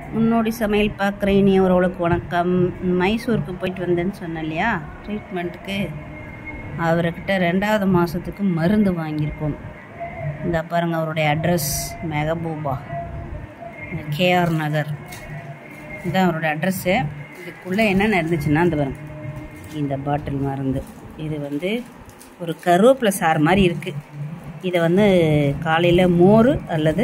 முன்னோடி சமையல் பார்க்குற இனி அவர்களுக்கு வணக்கம் மைசூருக்கு போயிட்டு வந்தேன்னு சொன்னேன் இல்லையா ட்ரீட்மெண்ட்டுக்கு அவர்கிட்ட ரெண்டாவது மாதத்துக்கு மருந்து வாங்கியிருக்கோம் இந்த பாருங்க அவருடைய அட்ரஸ் மெகபூபா கேஆர் நகர் இதுதான் அவருடைய அட்ரஸ்ஸு இதுக்குள்ளே என்னென்ன இருந்துச்சுன்னா அந்த பாருங்க இந்த பாட்டில் மருந்து இது வந்து ஒரு கருவேப்பிலை சாறு மாதிரி இருக்குது இதை வந்து காலையில் மோர் அல்லது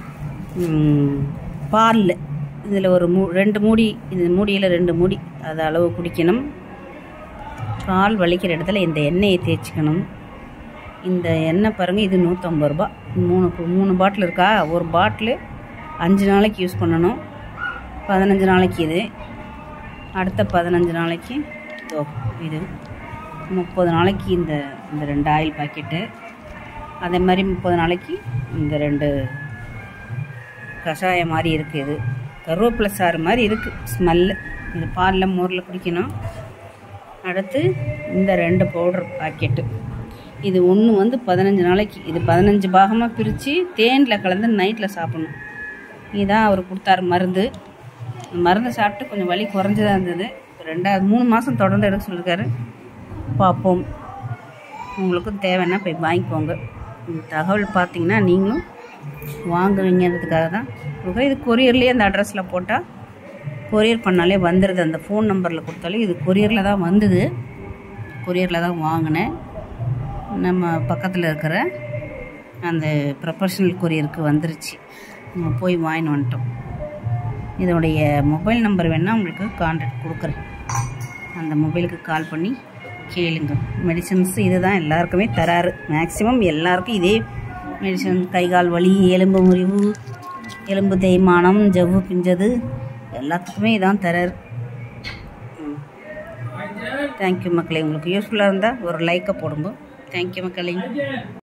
பாலில் இதில் ஒரு மூ ரெண்டு மூடி இது மூடியில் ரெண்டு மூடி அது அளவு குடிக்கணும் கால் வலிக்கிற இடத்துல இந்த எண்ணெயை தேய்ச்சிக்கணும் இந்த எண்ணெய் பாருங்கள் இது நூற்றம்பது ரூபா மூணு மூணு பாட்டில் இருக்கா ஒரு பாட்டிலு அஞ்சு நாளைக்கு யூஸ் பண்ணணும் பதினஞ்சு நாளைக்கு இது அடுத்த பதினஞ்சு நாளைக்கு இதோ இது முப்பது நாளைக்கு இந்த இந்த ரெண்டு ஆயில் பாக்கெட்டு அதே மாதிரி முப்பது நாளைக்கு இந்த ரெண்டு கஷாயம் மாதிரி இருக்குது இது கருவேப்பிலை சாறு மாதிரி இருக்குது ஸ்மெல்லு இது பாலில் மோரில் குடிக்கணும் அடுத்து இந்த ரெண்டு பவுடர் பாக்கெட்டு இது ஒன்று வந்து பதினஞ்சு நாளைக்கு இது பதினஞ்சு பாகமாக பிரித்து தேனில் கலந்து நைட்டில் சாப்பிடணும் இதுதான் அவர் கொடுத்தாரு மருந்து மருந்து சாப்பிட்டு கொஞ்சம் வலி குறைஞ்சதாக இருந்தது ரெண்டாவது மூணு மாதம் தொடர்ந்து எடுக்க சொல்லியிருக்காரு பார்ப்போம் உங்களுக்கும் தேவைன்னா போய் வாங்கிக்கோங்க இந்த தகவல் பார்த்தீங்கன்னா நீங்களும் வாங்குவீங்கிறதுக்காக தான் கொடுக்குறேன் இது கொரியர்லேயே அந்த அட்ரஸில் போட்டால் கொரியர் பண்ணாலே வந்துடுது அந்த ஃபோன் நம்பரில் கொடுத்தாலே இது கொரியரில் தான் வந்தது கொரியரில் தான் வாங்கினேன் நம்ம பக்கத்தில் இருக்கிற அந்த ப்ரொஃபஷனல் கொரியருக்கு வந்துருச்சு நம்ம போய் வாங்கின்னு வந்துட்டோம் இதனுடைய மொபைல் நம்பர் வேணால் உங்களுக்கு கான்டாக்ட் கொடுக்குறேன் அந்த மொபைலுக்கு கால் பண்ணி கேளுங்க மெடிசன்ஸ் இது தான் எல்லாருக்குமே தராரு மேக்ஸிமம் எல்லாருக்கும் இதே மெடிசன் கை கால் வலி எலும்பு முறிவு எலும்பு தேய்மானம் ஜவ்வு பிஞ்சது எல்லாத்துக்குமே இதான் தராரு தேங்க்யூ மக்களே உங்களுக்கு யூஸ்ஃபுல்லாக இருந்தால் ஒரு லைக்கை போடுங்க தேங்க்யூ மக்களே